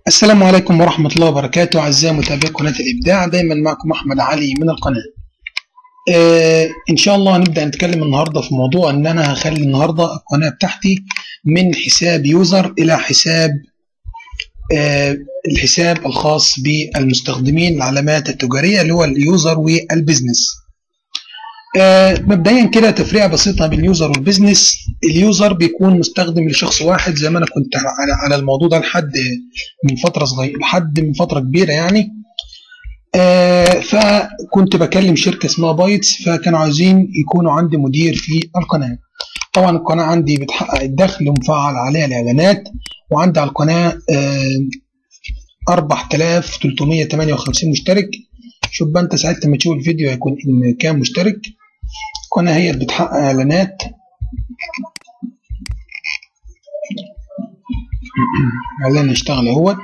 السلام عليكم ورحمة الله وبركاته أعزائي متابعي قناة الإبداع دايما معكم أحمد علي من القناة آه إن شاء الله هنبدأ نتكلم النهاردة في موضوع إن أنا هخلي النهاردة القناة بتاعتي من حساب يوزر إلى حساب آه الحساب الخاص بالمستخدمين العلامات التجارية اللي هو اليوزر والبزنس آه مبدئيا كده تفرقة بسيطة بين اليوزر والبزنس اليوزر بيكون مستخدم لشخص واحد زي ما انا كنت على, على الموضوع ده لحد من فترة صغيرة لحد من فترة كبيرة يعني آه فكنت بكلم شركة اسمها بايتس فكانوا عايزين يكونوا عندي مدير في القناة طبعا القناة عندي بتحقق الدخل ومفعل عليها الإعلانات وعندي على القناة آه 4358 مشترك شوف بقى انت ساعتها لما تشوف الفيديو هيكون ان كام مشترك القناة هي بتحقق اعلانات اعلان يشتغل اهوت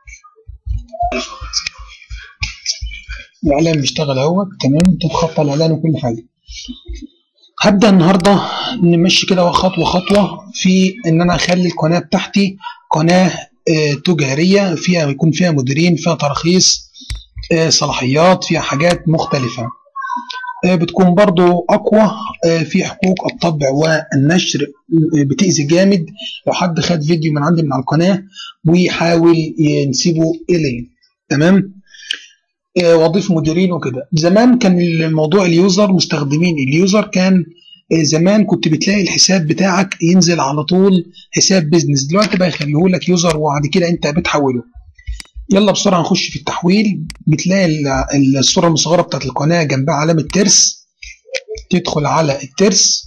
الاعلان بيشتغل اهوت تمام تتخطى الاعلان وكل حاجة هبدأ النهاردة نمشي كده خطوة خطوة في ان انا اخلي القناة بتاعتي قناة اه تجارية فيها يكون فيها مديرين فيها تراخيص صلاحيات فيها حاجات مختلفة بتكون برضو أقوى في حقوق الطبع والنشر بتأذي جامد لو حد خد فيديو من عندي من على القناة ويحاول ينسبه إليه تمام وظيف مديرين وكده زمان كان الموضوع اليوزر مستخدمين اليوزر كان زمان كنت بتلاقي الحساب بتاعك ينزل على طول حساب بيزنس دلوقتي بقى يخليه لك يوزر وبعد كده انت بتحوله يلا بسرعة نخش في التحويل بتلاقي الصورة المصغرة بتاعت القناة جنبها علامة ترس تدخل على الترس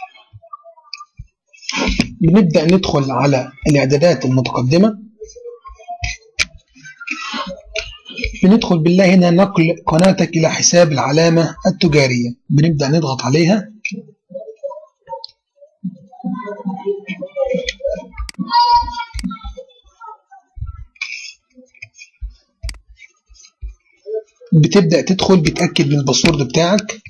بنبدأ ندخل على الإعدادات المتقدمة بندخل بالله هنا نقل قناتك إلى حساب العلامة التجارية بنبدأ نضغط عليها بتبدأ تدخل بتأكد من الباسورد بتاعك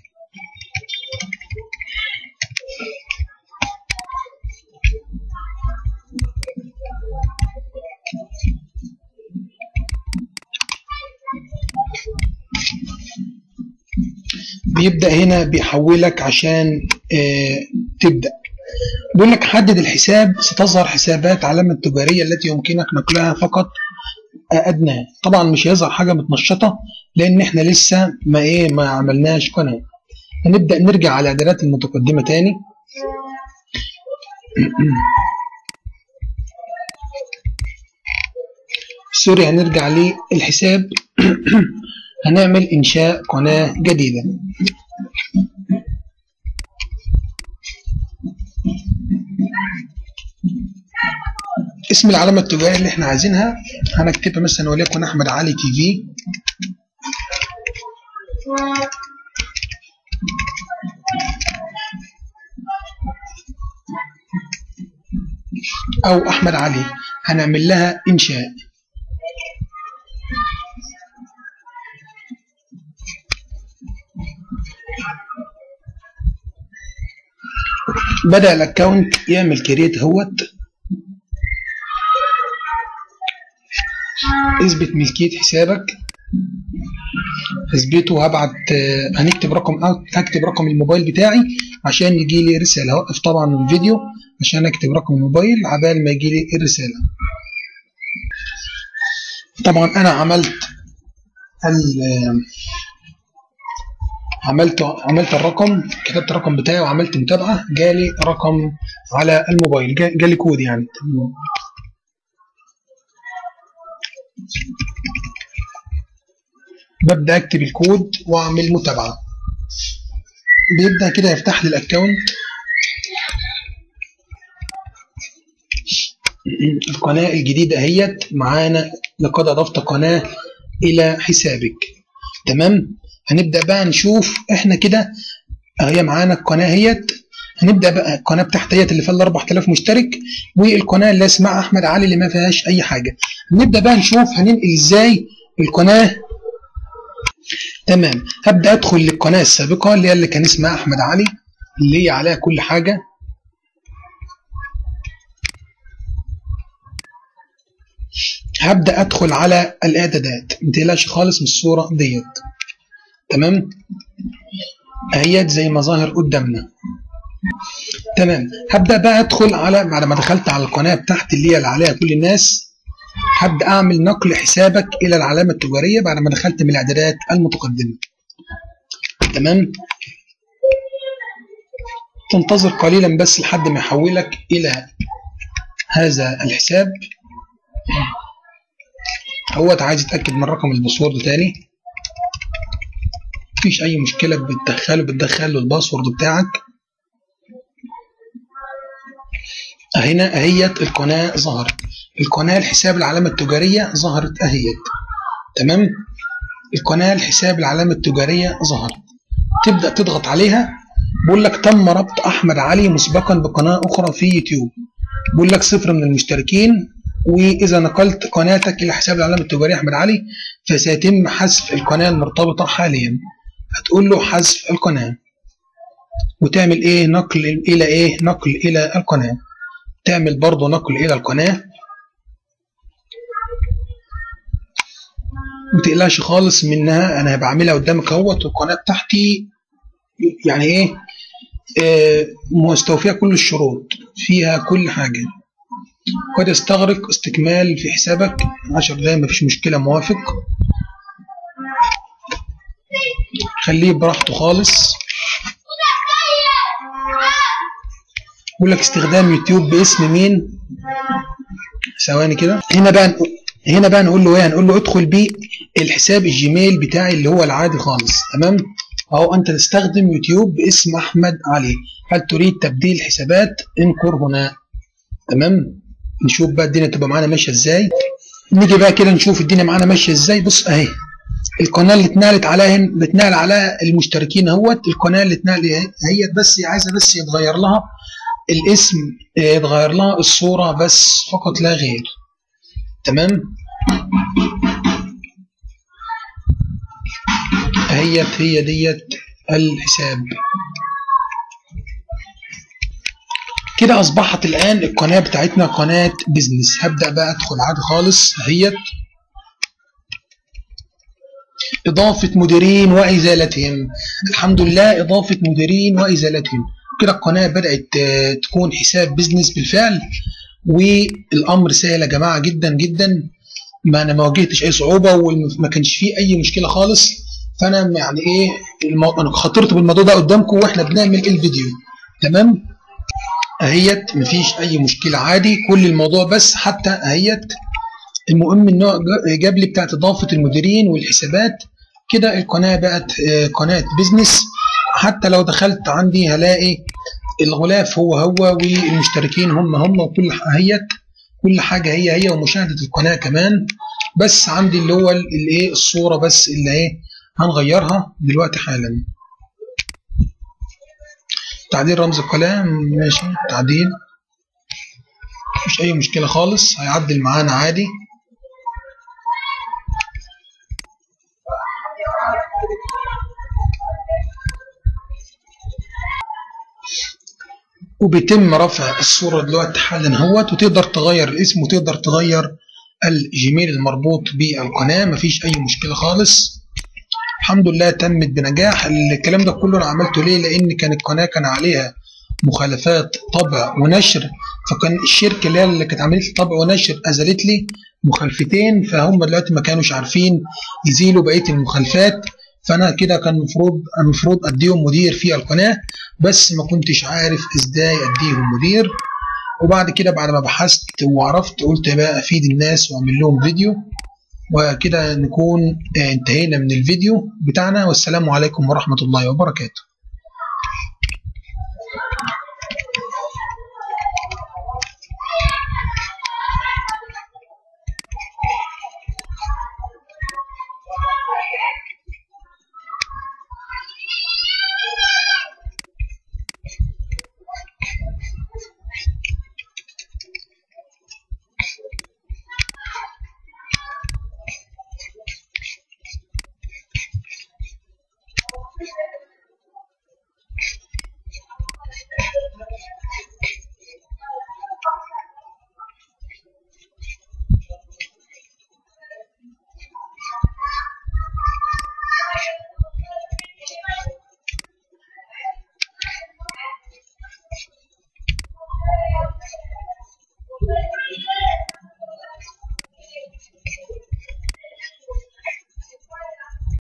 بيبدأ هنا بيحولك عشان آه تبدأ بيقول لك حدد الحساب ستظهر حسابات علامة التجارية التي يمكنك نقلها فقط ادناه طبعا مش هيظهر حاجه متنشطه لان احنا لسه ما ايه ما عملناش قناه هنبدا نرجع على الاعدادات المتقدمه تاني سوري هنرجع للحساب هنعمل انشاء قناه جديده اسم العلامة التجارية اللي احنا عايزينها هنكتبها مثلا وليكن أحمد علي تي في أو أحمد علي هنعمل لها إنشاء بدأ الأكونت يعمل كريت اهوت اثبت ملكية حسابك اثبته هبعت هنكتب رقم هكتب رقم الموبايل بتاعي عشان يجي لي رسالة هوقف طبعا الفيديو عشان اكتب رقم الموبايل عبال ما يجي لي الرسالة طبعا انا عملت عملت عملت الرقم كتبت الرقم بتاعي وعملت متابعة جالي رقم على الموبايل جالي كود يعني ببدأ أكتب الكود وأعمل متابعة بيبدأ كده يفتح لي الأكونت القناة الجديدة اهيت معانا لقد أضفت قناة إلى حسابك تمام هنبدأ بقى نشوف إحنا كده هي معانا القناة اهيت هنبدأ بقى القناة بتاعت اهيت اللي فيها ال 4000 مشترك والقناة اللي اسمها أحمد علي اللي ما فيهاش أي حاجة نبدأ بقى نشوف هننقل إزاي القناة تمام هبدأ أدخل للقناة السابقة اللي هي اللي كان اسمها أحمد علي اللي هي عليها كل حاجة هبدا ادخل على الاعدادات ما تقلقش خالص من الصوره ديت تمام اهيت زي ما ظاهر قدامنا تمام هبدا بقى ادخل على بعد ما دخلت على القناه بتاعتي اللي هي اللي عليها كل الناس هبدا اعمل نقل حسابك الى العلامه التجاريه بعد ما دخلت من الاعدادات المتقدمه تمام تنتظر قليلا بس لحد ما يحولك الى هذا الحساب هو عايز يتاكد من رقم الباسورد تاني مفيش اي مشكله بتدخله بتدخل له الباسورد بتاعك هنا اهيت القناه ظهرت القناه الحساب العلامه التجاريه ظهرت اهيت تمام القناه الحساب العلامه التجاريه ظهرت تبدا تضغط عليها بيقول لك تم ربط احمد علي مسبقا بقناه اخرى في يوتيوب بيقول لك صفر من المشتركين واذا نقلت قناتك الى حساب العلامه التجاريه احمد علي فسيتم حذف القناه المرتبطه حاليا هتقول له حذف القناه وتعمل ايه نقل الى ايه نقل الى القناه تعمل برضو نقل الى القناه متقلقش خالص منها انا بعملها قدامك اهوت القناه بتاعتي يعني ايه آه مستوفيه كل الشروط فيها كل حاجه قد يستغرق استكمال في حسابك 10 دقايق مفيش مشكله موافق خليه براحته خالص بيقول لك استخدام يوتيوب باسم مين ثواني كده هنا بقى نقول هنا بقى نقول له ايه هنقول له ادخل بيه الحساب الجيميل بتاعي اللي هو العادي خالص تمام اهو انت تستخدم يوتيوب باسم احمد علي هل تريد تبديل حسابات انقر هنا تمام نشوف بقى الدنيا تبقى معانا ماشيه ازاي نيجي بقى كده نشوف الدنيا معانا ماشيه ازاي بص اهي القناه اللي اتنقلت عليها اللي اتنقل على المشتركين اهوت القناه اللي اتنقل هي بس عايزه بس يتغير لها الاسم يتغير لها الصوره بس فقط لا غير تمام هيت هي ديت الحساب كده اصبحت الان القناه بتاعتنا قناه بيزنس هبدا بقى ادخل عادي خالص هيت اضافه مديرين وازالتهم الحمد لله اضافه مديرين وازالتهم كده القناه بدات تكون حساب بيزنس بالفعل والامر سهل يا جماعه جدا جدا ما انا ما واجهتش اي صعوبه وما كانش فيه اي مشكله خالص فانا يعني ايه المو... انا خاطرت بالموضوع ده قدامكم واحنا بنعمل الفيديو تمام اهيت مفيش اي مشكله عادي كل الموضوع بس حتى اهيت المهم انه جاب لي بتاعت اضافه المديرين والحسابات كده القناه بقت قناه بيزنس حتى لو دخلت عندي هلاقي الغلاف هو هو والمشتركين هم هم وكل اهيت كل حاجه هي هي ومشاهده القناه كمان بس عندي اللي هو الايه الصوره بس اللي ايه هنغيرها دلوقتي حالا تعديل رمز القناه ماشي تعديل مفيش اي مشكله خالص هيعدل معانا عادي وبيتم رفع الصورة دلوقتي حالا اهوت وتقدر تغير الاسم وتقدر تغير الجيميل المربوط بالقناة مفيش أي مشكلة خالص الحمد لله تمت بنجاح الكلام ده كله أنا عملته ليه لأن كان القناة كان عليها مخالفات طبع ونشر فكان الشركة اللي, اللي كانت عملت طبع ونشر أزلت لي مخالفتين فهم دلوقتي ما كانوش عارفين يزيلوا بقية المخالفات فانا كده كان المفروض المفروض اديهم مدير في القناه بس ما كنتش عارف ازاي اديهم مدير وبعد كده بعد ما بحثت وعرفت قلت بقى افيد الناس واعمل لهم فيديو وكده نكون انتهينا من الفيديو بتاعنا والسلام عليكم ورحمه الله وبركاته